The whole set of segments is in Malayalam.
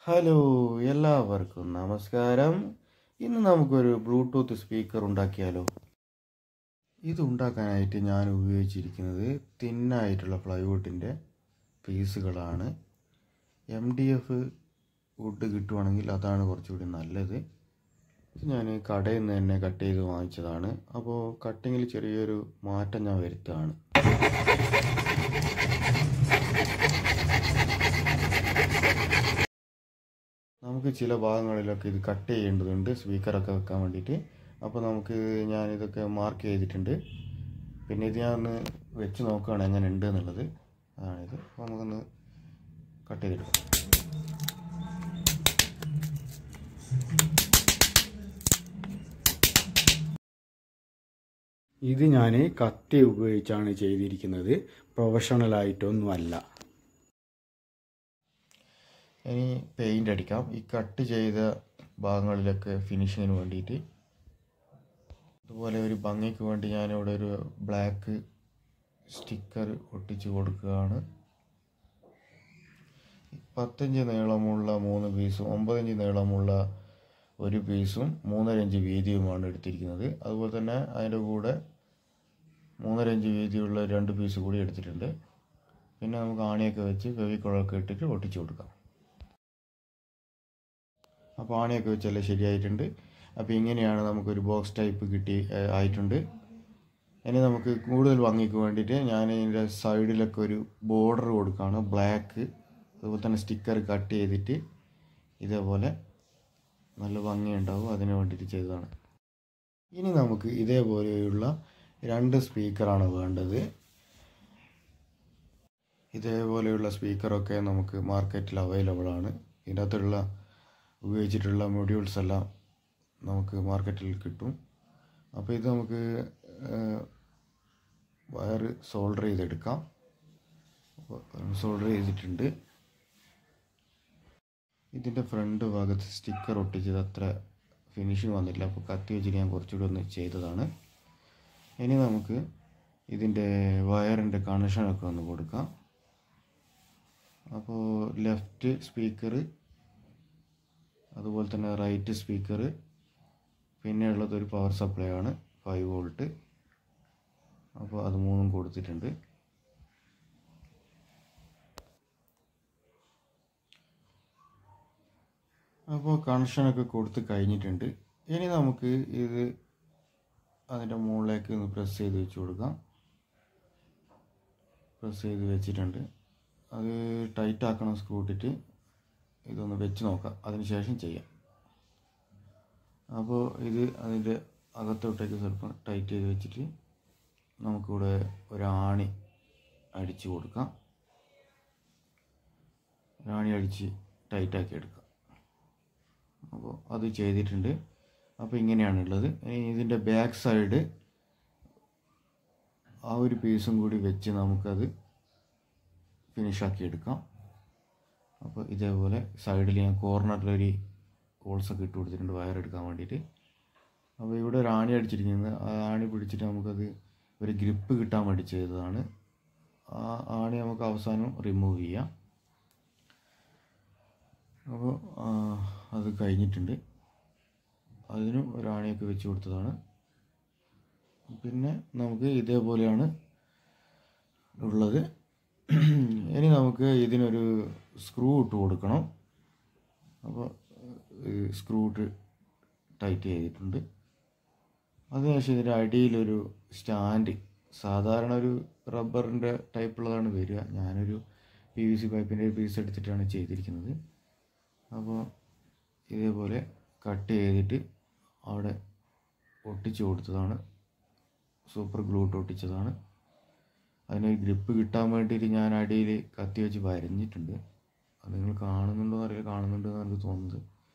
ഹലോ എല്ലാവർക്കും നമസ്കാരം ഇന്ന് നമുക്കൊരു ബ്ലൂടൂത്ത് സ്പീക്കർ ഉണ്ടാക്കിയാലോ ഇത് ഉണ്ടാക്കാനായിട്ട് ഞാൻ ഉപയോഗിച്ചിരിക്കുന്നത് തിന്നായിട്ടുള്ള പ്ലൈവുഡിൻ്റെ പീസുകളാണ് എം ഡി എഫ് വുഡ് കിട്ടുവാണെങ്കിൽ അതാണ് കുറച്ചുകൂടി നല്ലത് ഇത് ഞാൻ കടയിൽ നിന്ന് തന്നെ കട്ട് ചെയ്ത് വാങ്ങിച്ചതാണ് അപ്പോൾ കട്ടിങ്ങിൽ ചെറിയൊരു മാറ്റം ഞാൻ വരുത്തുകയാണ് നമുക്ക് ചില ഭാഗങ്ങളിലൊക്കെ ഇത് കട്ട് ചെയ്യേണ്ടതുണ്ട് സ്പീക്കറൊക്കെ വെക്കാൻ വേണ്ടിയിട്ട് അപ്പോൾ നമുക്ക് ഞാനിതൊക്കെ മാർക്ക് ചെയ്തിട്ടുണ്ട് പിന്നെ ഇത് ഞാൻ ഒന്ന് വെച്ച് നോക്കുകയാണ് എങ്ങനെ ഉണ്ട് എന്നുള്ളത് അതാണിത് അപ്പോൾ നമുക്കൊന്ന് കട്ട് ചെയ്തെടുക്കാം ഇത് ഞാൻ കത്തി ഉപയോഗിച്ചാണ് ചെയ്തിരിക്കുന്നത് പ്രൊഫഷണൽ ആയിട്ടൊന്നുമല്ല ഇനി പെയിൻ്റ് അടിക്കാം ഈ കട്ട് ചെയ്ത ഭാഗങ്ങളിലൊക്കെ ഫിനിഷിങ്ങിന് വേണ്ടിയിട്ട് അതുപോലെ ഒരു ഭംഗിക്ക് വേണ്ടി ഞാനിവിടെ ഒരു ബ്ലാക്ക് സ്റ്റിക്കർ ഒട്ടിച്ച് കൊടുക്കുകയാണ് പത്തഞ്ച് നീളമുള്ള മൂന്ന് പീസും ഒമ്പതഞ്ച് നീളമുള്ള ഒരു പീസും മൂന്നര ഇഞ്ച് വീതിയുമാണ് എടുത്തിരിക്കുന്നത് അതുപോലെ തന്നെ അതിൻ്റെ കൂടെ മൂന്നര ഇഞ്ച് വീതിയുള്ള രണ്ട് പീസ് കൂടി എടുത്തിട്ടുണ്ട് പിന്നെ നമുക്ക് ആണിയൊക്കെ വെച്ച് ഫെവിക്കോളൊക്കെ ഇട്ടിട്ട് ഒട്ടിച്ചു കൊടുക്കാം അപ്പോൾ ആണിയൊക്കെ വെച്ചെല്ലാം ശരിയായിട്ടുണ്ട് അപ്പോൾ ഇങ്ങനെയാണ് നമുക്കൊരു ബോക്സ് ടൈപ്പ് കിട്ടി ഏഹ്, ആയിട്ടുണ്ട് ഇനി നമുക്ക് കൂടുതൽ ഭംഗിക്ക് വേണ്ടിയിട്ട് ഞാൻ ഇതിൻ്റെ സൈഡിലൊക്കെ ഒരു ബോർഡർ കൊടുക്കുകയാണ് ബ്ലാക്ക് അതുപോലെ തന്നെ സ്റ്റിക്കർ കട്ട് ചെയ്തിട്ട് ഇതേപോലെ നല്ല ഭംഗിയുണ്ടാവും അതിന് വേണ്ടിയിട്ട് ചെയ്തതാണ് ഇനി നമുക്ക് ഇതേപോലെയുള്ള രണ്ട് സ്പീക്കറാണ് വേണ്ടത് ഇതേപോലെയുള്ള സ്പീക്കറൊക്കെ നമുക്ക് മാർക്കറ്റിൽ അവൈലബിൾ ആണ് ഇതിനകത്തുള്ള ഉപയോഗിച്ചിട്ടുള്ള മൊഡ്യൂൾസ് എല്ലാം നമുക്ക് മാർക്കറ്റിൽ കിട്ടും അപ്പോൾ ഇത് നമുക്ക് വയർ സോൾഡർ ചെയ്തെടുക്കാം സോൾഡർ ചെയ്തിട്ടുണ്ട് ഇതിൻ്റെ ഫ്രണ്ട് ഭാഗത്ത് സ്റ്റിക്കർ ഒട്ടിച്ചത് അത്ര ഫിനിഷിങ് വന്നില്ല അപ്പോൾ കത്തി വെച്ചിട്ട് ഞാൻ കുറച്ചുകൂടി ഒന്ന് ചെയ്തതാണ് ഇനി നമുക്ക് ഇതിൻ്റെ വയറിൻ്റെ കണക്ഷനൊക്കെ ഒന്ന് കൊടുക്കാം അപ്പോൾ ലെഫ്റ്റ് സ്പീക്കർ അതുപോലെ തന്നെ റൈറ്റ് സ്പീക്കർ പിന്നെ ഉള്ളത് ഒരു പവർ സപ്ലൈ ആണ് ഫൈവ് വോൾട്ട് അപ്പോൾ അത് മൂന്നും കൊടുത്തിട്ടുണ്ട് അപ്പോൾ കണക്ഷനൊക്കെ കൊടുത്ത് കഴിഞ്ഞിട്ടുണ്ട് ഇനി നമുക്ക് ഇത് അതിൻ്റെ മുകളിലേക്ക് ഒന്ന് പ്രസ് ചെയ്ത് വെച്ച് കൊടുക്കാം പ്രസ് ചെയ്ത് വെച്ചിട്ടുണ്ട് അത് ടൈറ്റ് ആക്കണം സ്ക്രൂ ഇട്ടിട്ട് ഇതൊന്ന് വെച്ച് നോക്കാം അതിന് ശേഷം ചെയ്യാം അപ്പോൾ ഇത് അതിൻ്റെ അകത്തോട്ടേക്ക് സ്വല്പം ടൈറ്റ് ചെയ്ത് വെച്ചിട്ട് നമുക്കിവിടെ ഒരാണി അടിച്ച് കൊടുക്കാം ഒരാണി അടിച്ച് ടൈറ്റാക്കി എടുക്കാം അപ്പോൾ അത് ചെയ്തിട്ടുണ്ട് അപ്പോൾ ഇങ്ങനെയാണുള്ളത് ഇനി ഇതിൻ്റെ ബാക്ക് സൈഡ് ആ ഒരു പീസും കൂടി വെച്ച് നമുക്കത് ഫിനിഷാക്കി എടുക്കാം അപ്പോൾ ഇതേപോലെ സൈഡിൽ ഞാൻ കോർണറിലൊരു ഹോൾസൊക്കെ ഇട്ട് കൊടുത്തിട്ടുണ്ട് വയർ എടുക്കാൻ വേണ്ടിയിട്ട് അപ്പോൾ ഇവിടെ ഒരു ആണി അടിച്ചിരിക്കുന്നത് ആ ആണി പിടിച്ചിട്ട് നമുക്കത് ഒരു ഗ്രിപ്പ് കിട്ടാൻ വേണ്ടി ചെയ്തതാണ് ആ ആണി നമുക്ക് അവസാനം റിമൂവ് ചെയ്യാം അപ്പോൾ ആ, അത് കഴിഞ്ഞിട്ടുണ്ട് അതിനും ഒരു ആണിയൊക്കെ വെച്ച് കൊടുത്തതാണ് പിന്നെ നമുക്ക് ഇതേപോലെയാണ് ഉള്ളത് ഇനി നമുക്ക് ഇതിനൊരു സ്ക്രൂ ഇട്ട് കൊടുക്കണം അപ്പോൾ സ്ക്രൂ ഇട്ട് ടൈറ്റ് ചെയ്തിട്ടുണ്ട് അതിനുശേഷം ഇതിൻ്റെ അടിയിലൊരു സ്റ്റാൻഡ് സാധാരണ ഒരു റബ്ബറിൻ്റെ ടൈപ്പുള്ളതാണ് വരിക ഞാനൊരു പി വി സി പൈപ്പിൻ്റെ ഒരു പീസ് എടുത്തിട്ടാണ് ചെയ്തിരിക്കുന്നത് അപ്പോൾ ഇതേപോലെ കട്ട് ചെയ്തിട്ട് അവിടെ ഒട്ടിച്ച് കൊടുത്തതാണ് സൂപ്പർ ഗ്ലൂ ഇട്ട് ഒട്ടിച്ചതാണ് അതിനൊരു ഗ്രിപ്പ് കിട്ടാൻ വേണ്ടിയിട്ട് ഞാൻ അടിയിൽ കത്തി വെച്ച് വരഞ്ഞിട്ടുണ്ട് അത് നിങ്ങൾ കാണുന്നുണ്ടോ എന്നറിയില്ല കാണുന്നുണ്ടെന്ന് എനിക്ക് തോന്നുന്നത്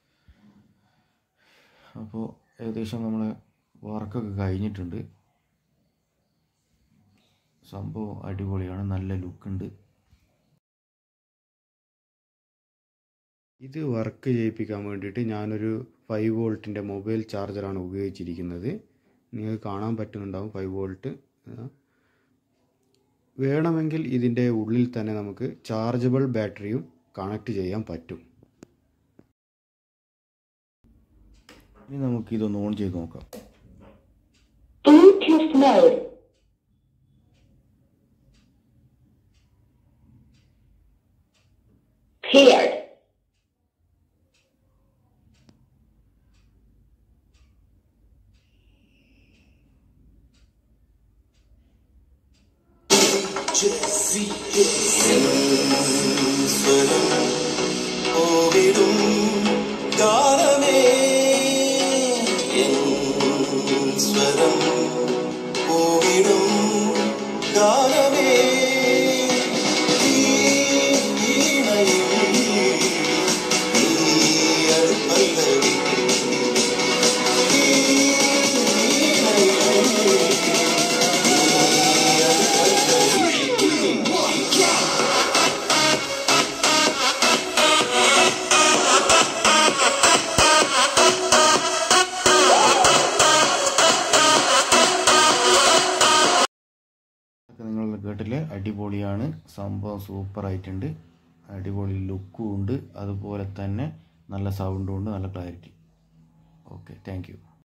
അപ്പോൾ ഏകദേശം നമ്മൾ വർക്കൊക്കെ കഴിഞ്ഞിട്ടുണ്ട് സംഭവം അടിപൊളിയാണ് നല്ല ലുക്കുണ്ട് ഇത് വർക്ക് ചെയ്യിപ്പിക്കാൻ വേണ്ടിയിട്ട് ഞാനൊരു ഫൈവ് വോൾട്ടിൻ്റെ മൊബൈൽ ചാർജറാണ് ഉപയോഗിച്ചിരിക്കുന്നത് നിങ്ങൾക്ക് കാണാൻ പറ്റുന്നുണ്ടാവും ഫൈവ് വോൾട്ട് വേണമെങ്കിൽ ഇതിൻ്റെ ഉള്ളിൽ തന്നെ നമുക്ക് ചാർജബിൾ ബാറ്ററിയും കണക്ട് ചെയ്യാൻ പറ്റും ഇനി നമുക്ക് ഇതൊന്ന് ഓൺ ചെയ്ത് നോക്കാം Bluetooth mode. Paired. ഓവിടും ഗാനമേ എൻ സ്വരം ഓവിടും ഗാനമേ ഈ ഈണയിൽ ഈ അടുപ്പല്ലവി ഈ ഈണയിൽ ഈ അടുപ്പല്ലവി ഒക്കെ നിങ്ങൾ കേട്ടില്ലേ അടിപൊളിയാണ് സംഭവം സൂപ്പർ ആയിട്ടുണ്ട് അടിപൊളി ലുക്കും ഉണ്ട് അതുപോലെ തന്നെ നല്ല സൗണ്ടും ഉണ്ട് നല്ല ക്ലാരിറ്റി ഓക്കെ താങ്ക് യു